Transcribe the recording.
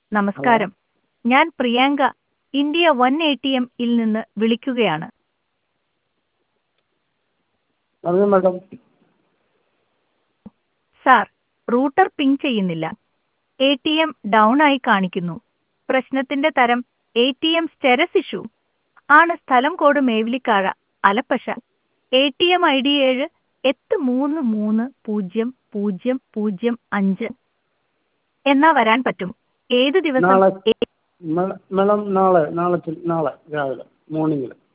നമസ്കാരം ഞാൻ Priyanka India one A T M ഇൽ നിന്ന് വിളിക്കുകയാണ് പറഞ്ഞു മാഡം സാർ റൂട്ടർ പിങ് ചെയ്യുന്നില്ല എ ടി എം ഡൗൺ ആയി കാണിക്കുന്നു പ്രശ്നത്തിന്റെ തരം A T M status issue ആണ് സ്ഥലം കോഡ് മേവിലിക്കാഴ Alappuzha A T M I D ഏഴ് എട്ട് മൂന്ന് മൂന്ന് പൂജ്യം പൂജ്യം പൂജ്യം അഞ്ച് എന്നാ വരാൻ പറ്റും ഏത് ദിവസം നാളെ ഏ- മേ- മേഡം നാളെ നാളെ ചെ- നാളെ രാവിലെ മോർണിംഗിൽ